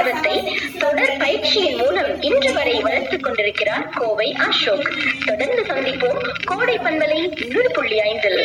ஆர்வத்தை தொடர் பயிற்சியின் மூலம் இன்று வரை வளர்த்துக் கொண்டிருக்கிறார் கோவை அசோக் தொடர்ந்து சந்திப்போம் கோடை பண்பலை நூறு புள்ளி ஐந்தில்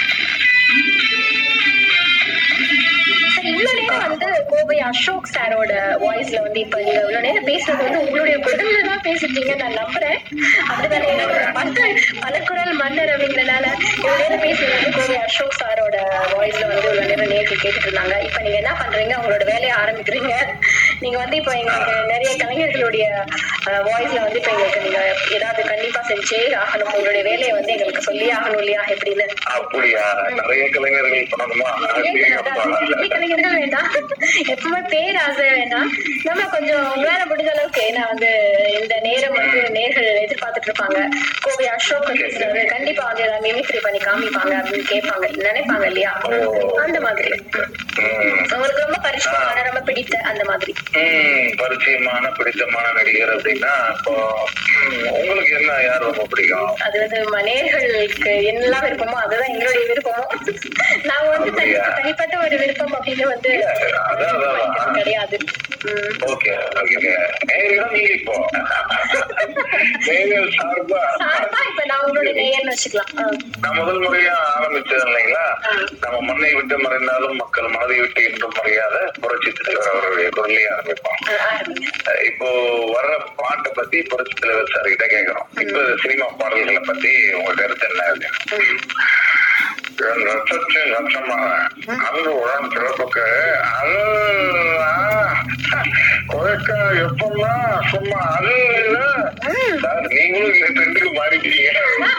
சரி இவ்வளவு நேரம் வந்து கோவை அசோக் சாரோட வாய்ஸ்ல வந்து இப்ப நீங்க இவ்வளவு நேரம் பேசுறது வந்து உங்களுடைய குரல்ல தான் பேசிட்டீங்க நான் நம்புறேன் அப்படிதானே என்னோட மத்த பல குரல் மன்னர் அப்படிங்கறனால இவ்வளவு நேரம் பேசுறது வந்து கோவை அசோக் சாரோட வாய்ஸ்ல வந்து இவ்வளவு நேரம் நேற்று கேட்டுட்டு இருந்தாங்க இப்ப நீங்க என்ன பண்றீங்க உங்களோட வேலையை ஆரம்பிக்கிறீங்க நீங்க வந்து இப்ப எங்களுக்கு நிறைய கலைஞர்களுடைய வாய்ஸ்ல வந்து இப்ப எங்களுக்கு நீங்க ஏதாவது கண்டிப்பா செஞ்சே ஆகணும் உங்களுடைய வேலையை வந்து எங்களுக்கு சொல்லியே ஆகணும் இல்லையா எப்படின்னு அப்படியா நிறைய கலைஞர்கள் பண்ணணுமா எப்படி கலைஞர்கள் வேண்டாம் எப்பவுமே பேராசை வேண்டாம் நம்ம கொஞ்சம் உங்களால முடிஞ்ச அளவுக்கு ஏன்னா வந்து இந்த நேரம் வந்து நேர்கள் எதிர்பார்த்துட்டு இருப்பாங்க கோவை அசோக் வந்து சிலர் கண்டிப்பா வந்து ஏதாவது மிமிக்ரி பண்ணி காமிப்பாங்க அப்படின்னு கேட்பாங்க நினைப்பாங்க இல்லையா அந்த மாதிரி ம். உங்களுக்கு ரொம்ப பரிச்சயமான ரொம்ப பிடித்த அந்த மாதிரி ம், பரிச்சயமான பிடித்தமான நடிகர் அப்படின்னா இப்போ ம், உங்களுக்கு என்ன யார் ரொம்ப பிடிக்கும் அது வந்து ம- நேர்களுக்கு என்னெல்லாம் விருப்பமோ அதுதான் எங்களுடைய விருப்பமும் நாங்க வந்து தனி அப்படியா? தனிப்பட்ட ஒரு விருப்பம் அப்படின்னு வந்து அதான், அதான், அதான். கிடையாது உம் ஓகே ஓகே நேரிடம் நீங்க இப்போ நேயர்கள் சார்பா சார்பா இப்ப நான் உங்களுடைய நேயர்னு வச்சுக்கலாம் ஆ. நான் முதல் முறையா ஆரம்பிச்சது இல்லைங்களா ஆ. நம்ம மண்ணை விட்டு மறைந்தாலும் மக்கள் மனதை விட்டு இன்றும் மறையாத புரட்சி தலைவர் அவருடைய குரலை ஆரம்பிப்போம் ஆ, ஆரம்பிங்க. இப்போ வர்ற பாட்டை பத்தி புரட்சி தலைவர் சார் கிட்ட கேட்கிறோம் இப்ப சினிமா பாடல்களை பத்தி உங்க கருத்து என்ன இருக்கு என் ரத்தத்தின் ரத்தமாக அங்கு உடன் பிறப்புக்கு குறைக்க எப்பமா சும்மா அது இல்ல சார் நீங்களும் இந்த ட்ரெண்டுக்கு மாறிட்டீங்க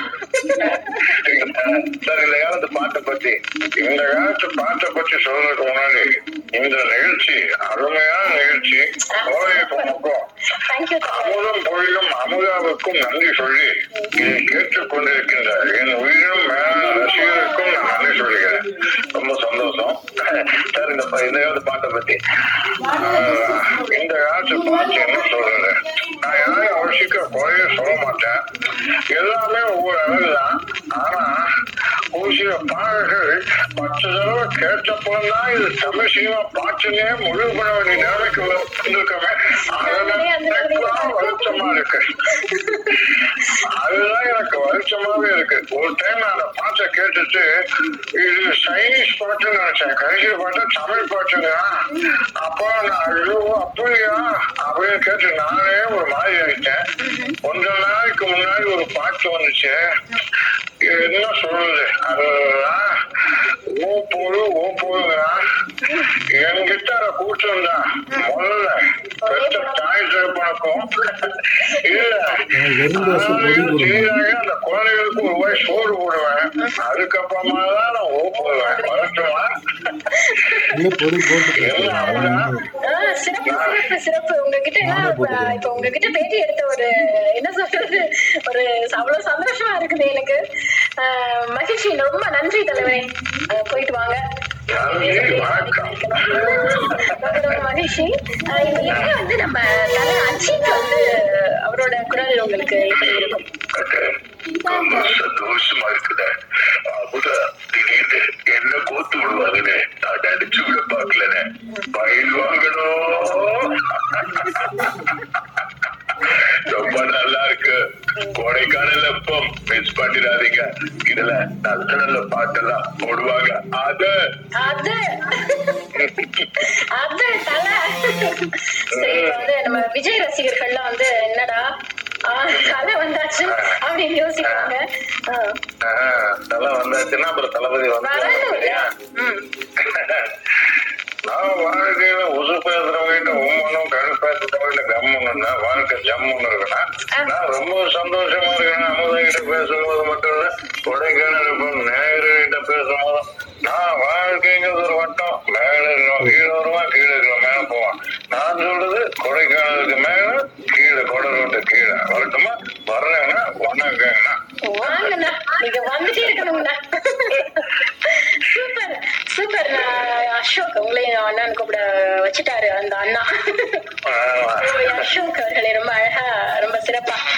சார் இந்த காலத்து பாட்டை பத்தி இந்த காலத்து பாட்டை பத்தி சொல்றதுக்கு முன்னாடி இந்த நிகழ்ச்சி அருமையான நிகழ்ச்சி கோவை பொண்ணுக்கும் Thank you, sir. அமுதம் பொழிலும் அமுதாவுக்கும் நன்றி சொல்லி இதை கேட்டுக் கொண்டிருக்கின்ற என் உயிரும் மேலான ரசிகருக்கும் நான் நன்றி சொல்லுகிறேன் ரொம்ப சந்தோஷம் சார் இந்த ப- இந்த காலத்து பாட்டை பத்தி ஆஹ், இந்த காலத்து பாட்டு என்ன சொல்றது நான் யாரையும் அவசிக்க குறைய சொல்ல மாட்டேன் எல்லாமே ஒவ்வொரு அளவு தான் ஆனா ஒரு சில பாடல்கள் பத்து தடவை கேட்டப்பதான் இது தமிழ் சினிமா பாட்டுன்னே முடிவு பண்ண வேண்டிய நிலைமைக்கு வந்திருக்கவே அதெல்லாம் எனக்குலாம் வருத்தமா இருக்கு அதுதான் எனக்கு வருத்தமாவே இருக்கு ஒரு டைம் நான் அந்த பாட்டை கேட்டுட்டு இது சைனீஸ் பாட்டுன்னு நினைச்சேன் கடைசி பாட்டு தமிழ் பாட்டுங்க அப்போ நான் ஐயோ அப்படியா அப்படின்னு கேட்டு நானே ஒரு மாதிரி ஆயிட்டேன் கொஞ்ச நாளைக்கு முன்னாடி ஒரு பாட்டு வந்துச்சு என்ன சொல்றது அதுதான் ஓ போடு ஓ போடுங்க என்கிட்ட அதை கூட்டிருந்தா முதல்ல பெற்ற தாய் தகப்பனுக்கும் இல்ல அனாதையும் சீராக அந்த குழந்தைகளுக்கு ஒரு வாய் சோறு போடுவேன் அதுக்கப்புறமா தான் நான் ஓ போடுவேன் வரட்டுமா இல்ல பொடி போட்டு என்ன அவனா ஆ, சிறப்பு சிறப்பு சிறப்பு உங்ககிட்ட எல்லாம் இப்ப இப்ப உங்ககிட்ட பேட்டி எடுத்த ஒரு என்ன சொல்றது ஒரு அவ்வளவு சந்தோஷமா இருக்குது எனக்கு ஆ, மகிழ்ச்சி ரொம்ப நன்றி தலைவரே ஆ, போயிட்டு வாங்க நன்றி வணக்கம் ரொம்ப ரொம்ப மகிழ்ச்சி ஆ, இப்ப இனிமே வந்து நம்ம தலை அஜித் வந்து அவரோட குரல் உங்களுக்கு எப்படி இருக்கும் ரொம்ப சந்தோஷமா இருக்குத அமுத திடீர்னு என்ன கோத்து விடுவாங்கன்னு நான் நினைச்சு கூட பாக்கலன்னு பயில் வாங்கணும் ரொம்ப நல்லா இருக்கு கோடைக்கால வெப்பம் மிஸ் பண்ணிடாதீங்க இதுல நல்ல நல்ல பாட்டெல்லாம் போடுவாங்க அது அது அது தலை சரி இப்ப வந்து நம்ம விஜய் ரசிகர்கள்லாம் வந்து என்னடா ஆ, தலை வந்தாச்சு அப்படின்னு யோசிக்கிறாங்க ஆ. ஆஹ், தலை வந்தாச்சுன்னா அப்புறம் தளபதி வந்து வரணும் இல்லையா ம் நான் வாழ்க்கையில உசு பேசுறவங்க உம்மனும் கண் பேசுறவங்க கம்முன்னு வாழ்க்கை ஜம்முன்னு இருக்குன்னா நான் ரொம்ப சந்தோஷமா இருக்கேன் அமுதன் கிட்ட பேசும்போது மட்டும் இல்ல கொடைக்கானல் இப்போ நேருகிட்ட பேசும்போது நான் வாழ்க்கைங்கிறது ஒரு வட்டம் மேல இருக்கிறோம் கீழே வருவான் கீழே இருக்கிறோம் மேல போவான் நான் சொல்றது கொடைக்கானலுக்கு மேல கீழே கொடை ரோட்டு கீழே வரட்டுமா வர்றேன்னா ஒன்னாங்கன்னா வாங்கண்ணா நீங்க வந்துட்டே இருக்கணுங்கண்ணா சூப்பர் சூப்பர் நான் அசோக் உங்களையும் அண்ணான்னு கூப்பிட வச்சுட்டாரு அந்த அண்ணா ஆஹ் ஓ, அசோக் அவர்களை ரொம்ப அழகா ரொம்ப சிறப்பா